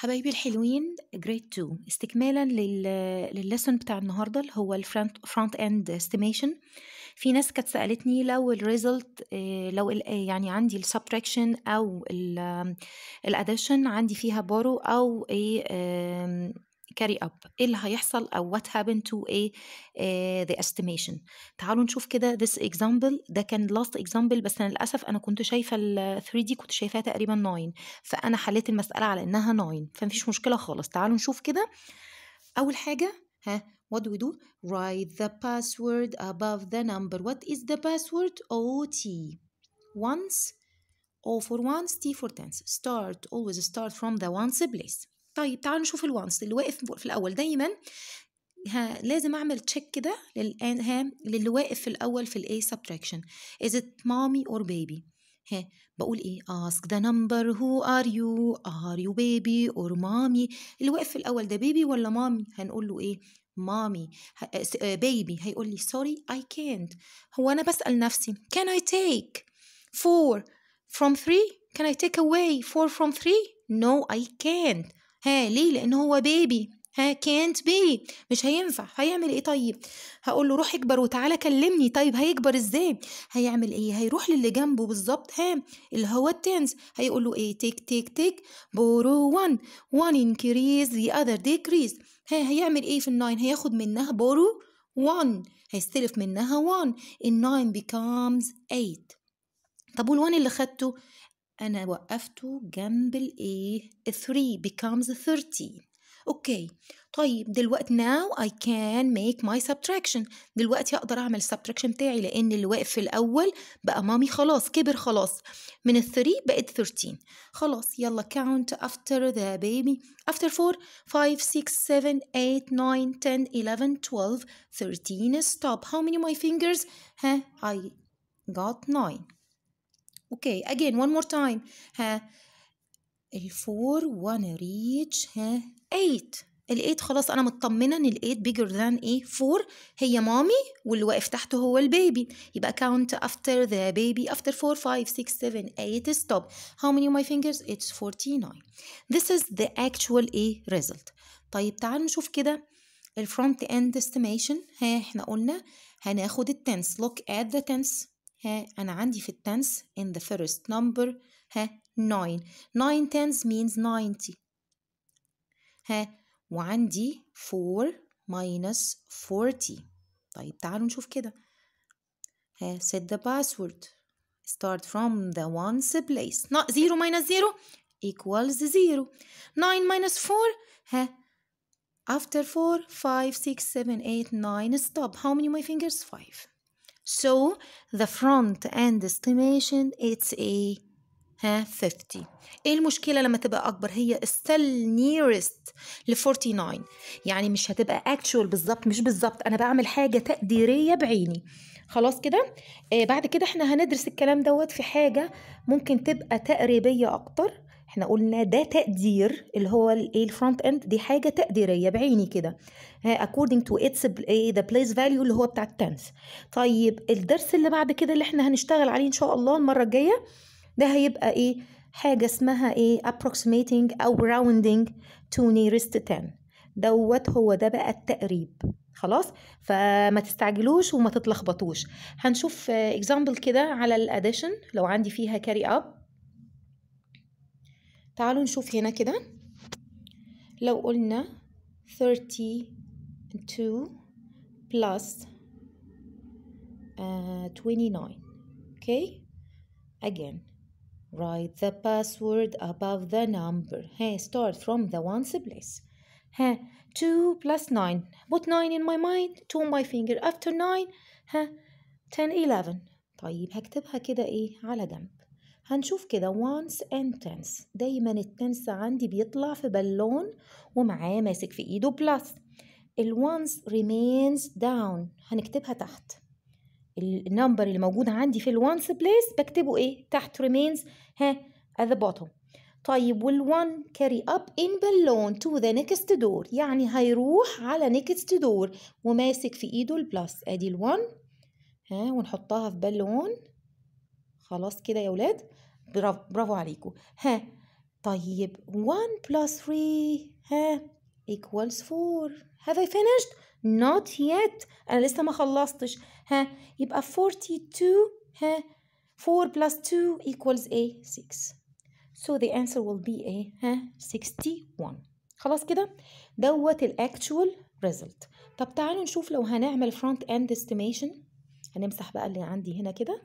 حبايبي الحلوين جريد 2 استكمالا لل للليسون بتاع النهارده اللي هو الفرونت فرونت اند استيميشن في ناس كانت سالتني لو الريزلت لو ال يعني عندي السبتراكشن او الاديشن عندي فيها بورو او ايه carry up ايه اللي هيحصل او what happened to a uh, the estimation تعالوا نشوف كده this example ده كان last example بس انا للاسف انا كنت شايفه ال 3 دي كنت شايفاها تقريبا 9 فانا حليت المساله على انها 9 فمفيش مشكله خالص تعالوا نشوف كده اول حاجه ها what do we do write the password above the number what is the password OT once O for once T for tens start always start from the once place طيب تعالوا نشوف الوانس اللي واقف في الاول دايما ها لازم اعمل تشيك كده للان ها للي واقف في الاول في الايه subtraction is it mommy or baby ها بقول ايه ask the number who are you are you baby or mommy اللي واقف في الاول ده بيبي ولا مامي هنقول له ايه مامي بيبي هيقول لي sorry I can't هو انا بسأل نفسي can I take four from three can I take away four from three no I can't ها ليه لان هو بيبي ها كانت بي مش هينفع هيعمل ايه طيب هقول له روح اكبر وتعالى كلمني طيب هيكبر ازاي هيعمل ايه هيروح للي جنبه بالظبط ها اللي هو التنس هيقول له ايه تيك تيك تيك بورو 1 1 increase the other decrease ها هيعمل ايه في الناين هياخد منها بورو 1 هيستلف منها 1 الناين becomes 8 طب وال1 اللي خدته أنا وقفته جنب الإيه 3 becomes 30 أوكي طيب دلوقتي now I can make my subtraction دلوقتي أقدر أعمل subtraction بتاعي لأن اللي واقف في الأول بقى مامي خلاص كبر خلاص من ال 3 بقت 13 خلاص يلا count after the baby after 4 5 6 7 8 9 10 11 12 13 stop how many my fingers ها I got 9 اوكي again one more time ها الفور wanna reach ها 8 الايت خلاص انا مطمنه ان الايت bigger than ايه 4 هي مامي واللي واقف تحته هو البيبي يبقى count after the baby after 4 5 6 7 8 stop how many of my fingers it's 49 this is the actual ايه result طيب تعالوا نشوف كده الفرونت end estimation ها احنا قلنا هناخد التنس look at the tense ها أنا عندي في التنس in the first number ها 9 9 tens means 90 ها وعندي 4 minus 40 طيب تعالوا نشوف كده ها set the password start from the ones place not 0 minus 0 equals 0 9 minus 4 ها after 4 5 6 7 8 9 stop how many my fingers 5 So the front end estimation it's a ها 50 ايه المشكلة لما تبقى أكبر هي still nearest ل 49 يعني مش هتبقى actual بالظبط مش بالظبط أنا بعمل حاجة تقديرية بعيني خلاص كده آه بعد كده احنا هندرس الكلام دوت في حاجة ممكن تبقى تقريبية أكتر احنا قلنا ده تقدير اللي هو الايه الفرونت اند دي حاجه تقديريه بعيني كده according to its the place value اللي هو بتاع التنس طيب الدرس اللي بعد كده اللي احنا هنشتغل عليه ان شاء الله المره الجايه ده هيبقى ايه حاجه اسمها ايه approximating او rounding to nearest 10 دوت هو ده بقى التقريب خلاص فما تستعجلوش وما تتلخبطوش هنشوف اكزامبل كده على الاديشن لو عندي فيها carry up تعالوا نشوف هنا كده لو قلنا 32 plus uh, 29 okay again write the password above the number hey start from the ones place ها 2 plus 9 put 9 in my mind 2 on my finger after 9 ها 10 11 طيب هكتبها كده ايه على جنب هنشوف كده once and tense دايما التنس عندي بيطلع في بالون ومعاه ماسك في ايده بلس الونس remains down هنكتبها تحت النمبر اللي موجود عندي في الونس بليس بكتبه ايه تحت remains ها at the bottom طيب والون carry up in balloon to the next door يعني هيروح على next door وماسك في ايده البلس ادي الون ها ونحطها في بالون خلاص كده يا ولاد برافو برافو عليكم ها طيب 1 plus 3 ها equals 4 have I finished not yet أنا لسه ما خلصتش ها يبقى 42 ها 4 plus 2 equals a 6 so the answer will be a ها 61 خلاص كده دوت الاكتشوال result طب تعالوا نشوف لو هنعمل front end estimation هنمسح بقى اللي عندي هنا كده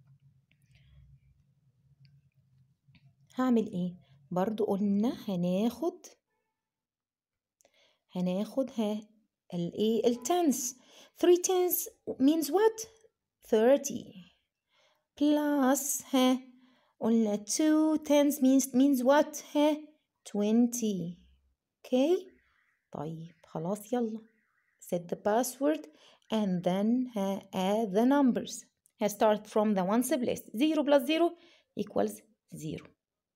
هعمل ايه برضو قلنا هناخد هناخد ها الايه التنس 3 tens means what 30 plus ها قلنا 2 tens means means what ها 20 okay طيب خلاص يلا set the password and then ها add the numbers ها start from the ones list 0 plus 0 equals 0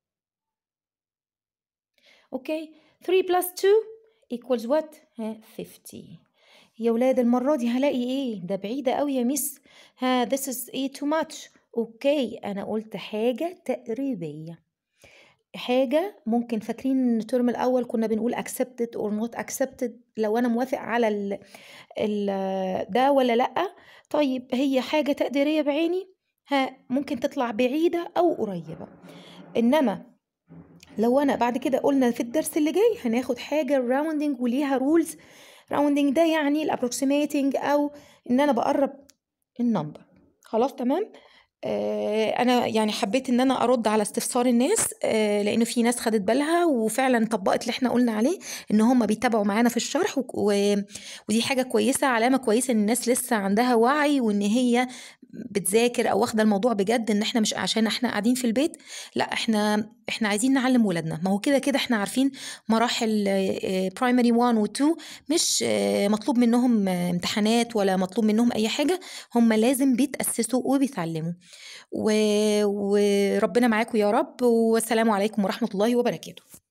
اوكي 3 plus 2 equals what ها 50 يا ولاد المرة دي هلاقي ايه ده بعيدة قوي يا ميس ها this is ايه too much اوكي انا قلت حاجة تقريبية حاجة ممكن فاكرين الترم الأول كنا بنقول accepted or not accepted لو أنا موافق على ال ال ده ولا لأ طيب هي حاجة تقديرية بعيني ها ممكن تطلع بعيدة أو قريبة إنما لو انا بعد كده قلنا في الدرس اللي جاي هناخد حاجه راوندنج وليها رولز راوندنج ده يعني الابروكسيميتنج او ان انا بقرب النمبر خلاص تمام آه انا يعني حبيت ان انا ارد على استفسار الناس آه لان في ناس خدت بالها وفعلا طبقت اللي احنا قلنا عليه ان هم بيتابعوا معانا في الشرح و... و... ودي حاجه كويسه علامه كويسه ان الناس لسه عندها وعي وان هي بتذاكر او واخده الموضوع بجد ان احنا مش عشان احنا قاعدين في البيت لا احنا احنا عايزين نعلم ولادنا ما هو كده كده احنا عارفين مراحل برايمري 1 و 2 مش مطلوب منهم امتحانات ولا مطلوب منهم اي حاجه هم لازم بيتاسسوا وبيتعلموا وربنا معاكم يا رب والسلام عليكم ورحمه الله وبركاته